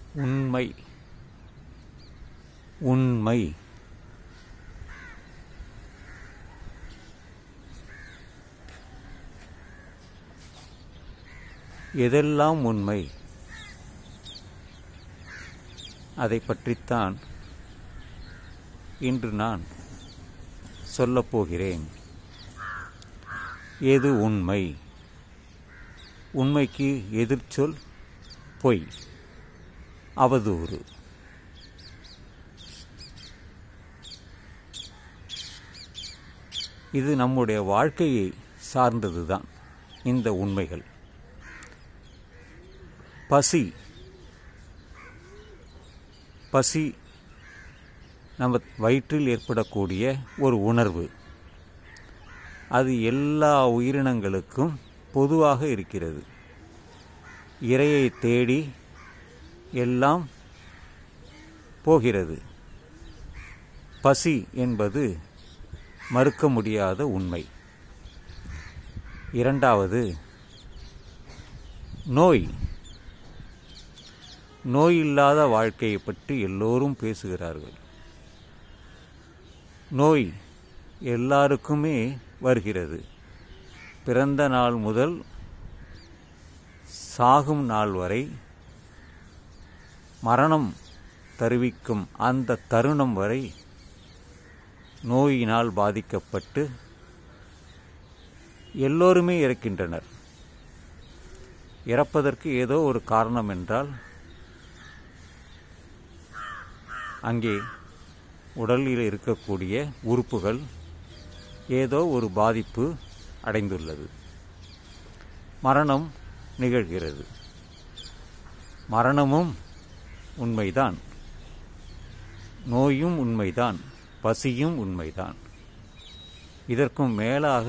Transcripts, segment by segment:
உண்மை உண்மை எதெல்லாம் உண்மை அதை பற்றித்தான் இன்று நான் சொல்லப் போகிறேன் எது உண்மை உண்மைக்கு எதிர்ச்சொல் பொய் அவதூறு இது நம்முடைய வாழ்க்கையை சார்ந்ததுதான் இந்த உண்மைகள் பசி பசி நம்ம வயிற்றில் ஏற்படக்கூடிய ஒரு உணர்வு அது எல்லா உயிரினங்களுக்கும் பொதுவாக இருக்கிறது இரையை தேடி எல்லாம் போகிறது பசி என்பது மறுக்க முடியாத உண்மை இரண்டாவது நோய் நோய் இல்லாத வாழ்க்கையை பற்றி எல்லோரும் பேசுகிறார்கள் நோய் எல்லாருக்குமே வருகிறது பிறந்த நாள் முதல் சாகும் நாள் வரை மரணம் தருவிக்கும் அந்த தருணம் வரை நோயினால் பாதிக்கப்பட்டு எல்லோருமே இறக்கின்றனர் இறப்பதற்கு ஏதோ ஒரு காரணம் என்றால் அங்கே உடலில் இருக்கக்கூடிய உறுப்புகள் ஏதோ ஒரு பாதிப்பு அடைந்துள்ளது மரணம் நிகழ்கிறது மரணமும் உண்மைதான் நோயும் உண்மைதான் பசியும் உண்மைதான் இதற்கும் மேலாக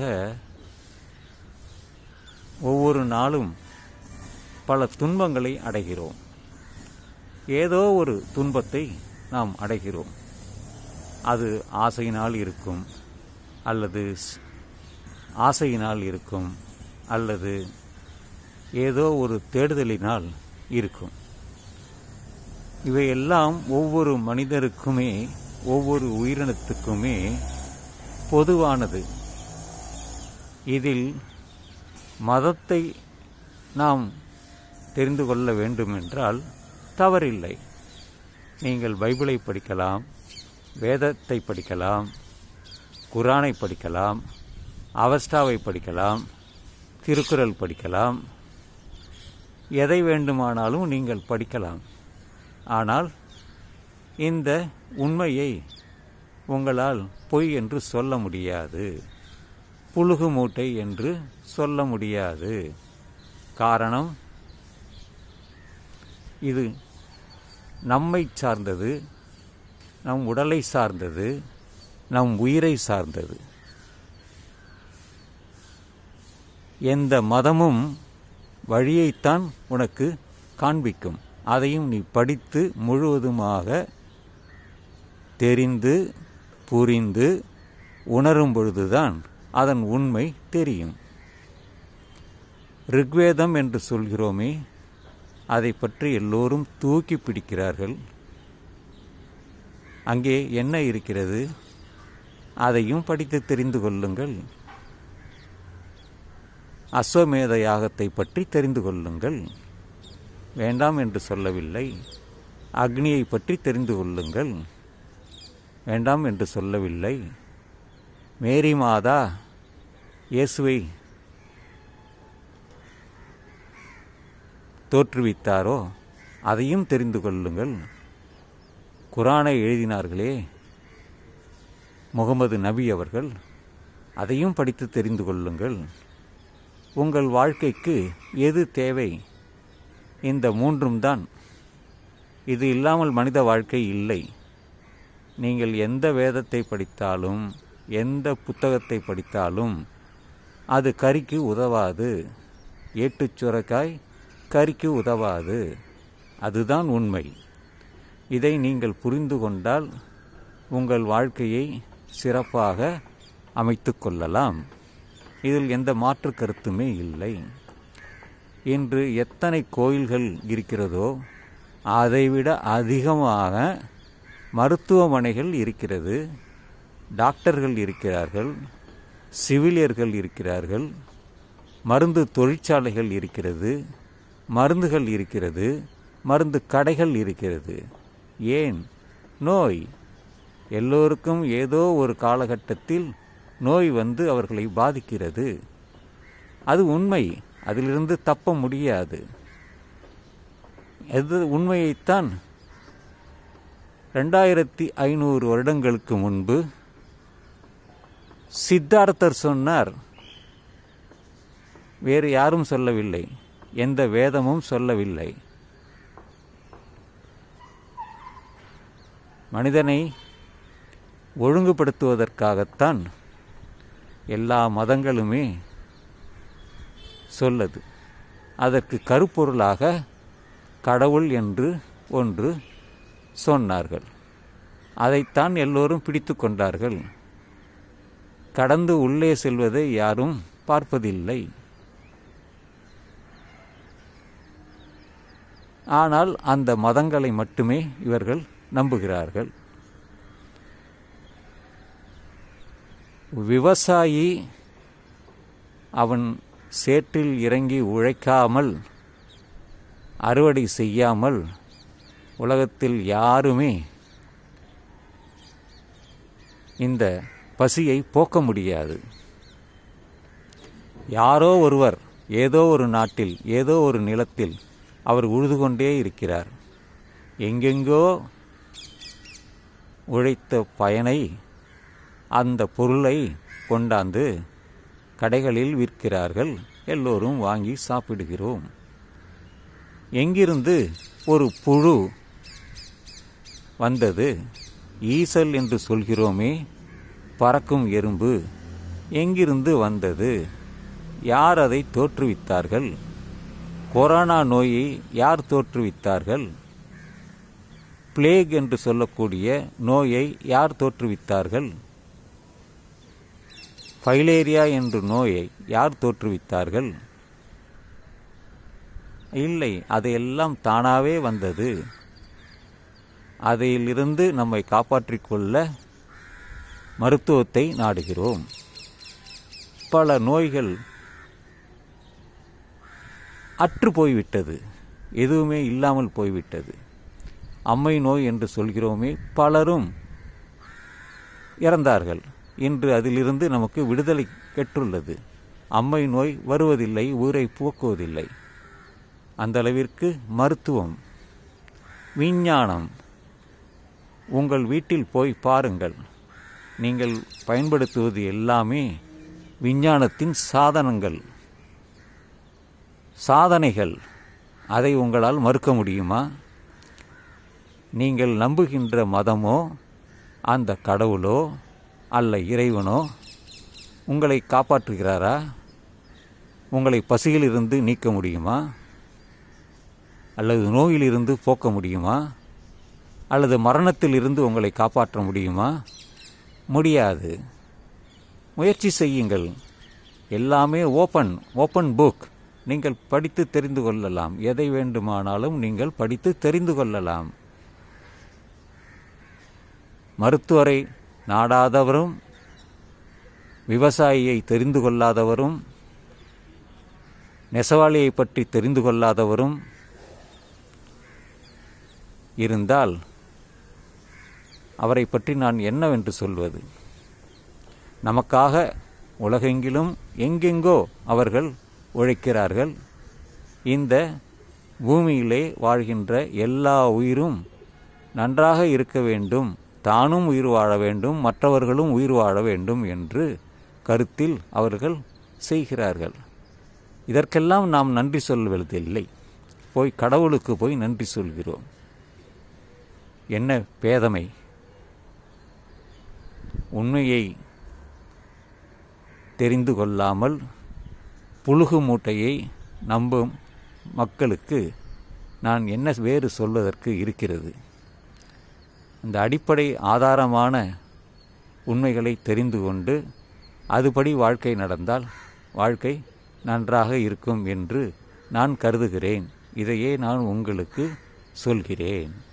ஒவ்வொரு நாளும் பல துன்பங்களை அடைகிறோம் ஏதோ ஒரு துன்பத்தை நாம் அடைகிறோம் அது ஆசையினால் இருக்கும் அல்லது ஆசையினால் இருக்கும் அல்லது ஏதோ ஒரு தேடுதலினால் இருக்கும் இவையெல்லாம் ஒவ்வொரு மனிதருக்குமே ஒவ்வொரு உயிரினத்துக்குமே பொதுவானது இதில் மதத்தை நாம் தெரிந்து கொள்ள வேண்டுமென்றால் தவறில்லை நீங்கள் பைபிளை படிக்கலாம் வேதத்தை படிக்கலாம் குரானை படிக்கலாம் அவஸ்டாவை படிக்கலாம் திருக்குறள் படிக்கலாம் எதை வேண்டுமானாலும் நீங்கள் படிக்கலாம் ஆனால் இந்த உண்மையை உங்களால் பொய் என்று சொல்ல முடியாது புழுகு மூட்டை என்று சொல்ல முடியாது காரணம் இது நம்மை சார்ந்தது நம் உடலை சார்ந்தது நம் உயிரை சார்ந்தது எந்த மதமும் வழியைத்தான் உனக்கு காண்பிக்கும் அதையும் நீ படித்து முழுவதுமாக தெரிந்து புரிந்து உணரும் பொழுதுதான் அதன் உண்மை தெரியும் ரிக்வேதம் என்று சொல்கிறோமே அதை பற்றி எல்லோரும் தூக்கி பிடிக்கிறார்கள் அங்கே என்ன இருக்கிறது அதையும் படித்து தெரிந்து கொள்ளுங்கள் அஸ்வமேத யாகத்தை பற்றி தெரிந்து கொள்ளுங்கள் வேண்டாம் என்று சொல்லவில்லை அக்னியை பற்றி தெரிந்து கொள்ளுங்கள் வேண்டாம் என்று சொல்லவில்லை மேரி மாதா இயேசுவை தோற்றுவித்தாரோ அதையும் தெரிந்து கொள்ளுங்கள் குரானை எழுதினார்களே முகமது நபி அவர்கள் அதையும் படித்து தெரிந்து கொள்ளுங்கள் உங்கள் வாழ்க்கைக்கு எது தேவை இந்த மூன்றும் தான் இது இல்லாமல் மனித வாழ்க்கை இல்லை நீங்கள் எந்த வேதத்தை படித்தாலும் எந்த புத்தகத்தை படித்தாலும் அது கறிக்கு உதவாது ஏட்டுச் சுரக்காய் கறிக்கு உதவாது அதுதான் உண்மை இதை நீங்கள் புரிந்து கொண்டால் உங்கள் வாழ்க்கையை சிறப்பாக அமைத்து கொள்ளலாம் இதில் எந்த மாற்று கருத்துமே இல்லை இன்று எத்தனை கோயில்கள் இருக்கிறதோ அதைவிட அதிகமாக மருத்துவமனைகள் இருக்கிறது டாக்டர்கள் இருக்கிறார்கள் சிவிலியர்கள் இருக்கிறார்கள் மருந்து தொழிற்சாலைகள் இருக்கிறது மருந்துகள் இருக்கிறது மருந்து கடைகள் இருக்கிறது ஏன் நோய் எல்லோருக்கும் ஏதோ ஒரு காலகட்டத்தில் நோய் வந்து அவர்களை பாதிக்கிறது அது உண்மை அதிலிருந்து தப்ப முடியாது எது உண்மையைத்தான் ரெண்டாயிரத்தி ஐநூறு வருடங்களுக்கு முன்பு சித்தார்த்தர் சொன்னார் வேறு யாரும் சொல்லவில்லை எந்த வேதமும் சொல்லவில்லை மனிதனை ஒழுங்குபடுத்துவதற்காகத்தான் எல்லா மதங்களுமே சொல்லது அதற்கு கருப்பொருளாக கடவுள் என்று ஒன்று சொன்னார்கள் அதைத்தான் எல்லோரும் பிடித்து கொண்டார்கள் கடந்து உள்ளே செல்வதை யாரும் பார்ப்பதில்லை ஆனால் அந்த மதங்களை மட்டுமே இவர்கள் நம்புகிறார்கள் விவசாயி அவன் சேற்றில் இறங்கி உழைக்காமல் அறுவடை செய்யாமல் உலகத்தில் யாருமே இந்த பசியை போக்க முடியாது யாரோ ஒருவர் ஏதோ ஒரு நாட்டில் ஏதோ ஒரு நிலத்தில் அவர் உழுது கொண்டே இருக்கிறார் எங்கெங்கோ உழைத்த பயனை அந்த பொருளை கொண்டாந்து கடைகளில் விற்கிறார்கள் எல்லோரும் வாங்கி சாப்பிடுகிறோம் எங்கிருந்து ஒரு புழு வந்தது ஈசல் என்று சொல்கிறோமே பறக்கும் எறும்பு எங்கிருந்து வந்தது யார் அதை தோற்றுவித்தார்கள் கொரோனா நோயை யார் தோற்றுவித்தார்கள் பிளேக் என்று சொல்லக்கூடிய நோயை யார் தோற்றுவித்தார்கள் ஃபைலேரியா என்ற நோயை யார் தோற்றுவித்தார்கள் இல்லை அதையெல்லாம் தானாகவே வந்தது அதிலிருந்து நம்மை காப்பாற்றிக் கொள்ள மருத்துவத்தை நாடுகிறோம் பல நோய்கள் அற்று போய்விட்டது எதுவுமே இல்லாமல் போய்விட்டது அம்மை நோய் என்று சொல்கிறோமே பலரும் இறந்தார்கள் இன்று அதிலிருந்து நமக்கு விடுதலை பெற்றுள்ளது அம்மை நோய் வருவதில்லை ஊரை போக்குவதில்லை அந்த அளவிற்கு மருத்துவம் விஞ்ஞானம் உங்கள் வீட்டில் போய் பாருங்கள் நீங்கள் பயன்படுத்துவது எல்லாமே விஞ்ஞானத்தின் சாதனங்கள் சாதனைகள் அதை உங்களால் மறுக்க முடியுமா நீங்கள் நம்புகின்ற மதமோ அந்த கடவுளோ அல்ல இறைவனோ உங்களை காப்பாற்றுகிறாரா உங்களை பசியிலிருந்து நீக்க முடியுமா அல்லது நோயிலிருந்து போக்க முடியுமா அல்லது மரணத்திலிருந்து உங்களை காப்பாற்ற முடியுமா முடியாது முயற்சி செய்யுங்கள் எல்லாமே ஓப்பன் ஓப்பன் புக் நீங்கள் படித்து தெரிந்து கொள்ளலாம் எதை வேண்டுமானாலும் நீங்கள் படித்து தெரிந்து கொள்ளலாம் மருத்துவரை நாடாதவரும் விவசாயியை தெரிந்து கொள்ளாதவரும் நெசவாளியை பற்றி தெரிந்து கொள்ளாதவரும் இருந்தால் அவரை பற்றி நான் என்னவென்று சொல்வது நமக்காக உலகெங்கிலும் எங்கெங்கோ அவர்கள் உழைக்கிறார்கள் இந்த பூமியிலே வாழ்கின்ற எல்லா உயிரும் நன்றாக இருக்க வேண்டும் தானும் உயிர் வாழ வேண்டும் மற்றவர்களும் உயிர் வாழ வேண்டும் என்று கருத்தில் அவர்கள் செய்கிறார்கள் இதற்கெல்லாம் நாம் நன்றி சொல்வதில்லை போய் கடவுளுக்கு போய் நன்றி சொல்கிறோம் என்ன பேதமை உண்மையை தெரிந்து கொள்ளாமல் புழுகு மூட்டையை நம்பும் மக்களுக்கு நான் என்ன வேறு சொல்வதற்கு இருக்கிறது இந்த அடிப்படை ஆதாரமான உண்மைகளை தெரிந்து கொண்டு அதுபடி வாழ்க்கை நடந்தால் வாழ்க்கை நன்றாக இருக்கும் என்று நான் கருதுகிறேன் இதையே நான் உங்களுக்கு சொல்கிறேன்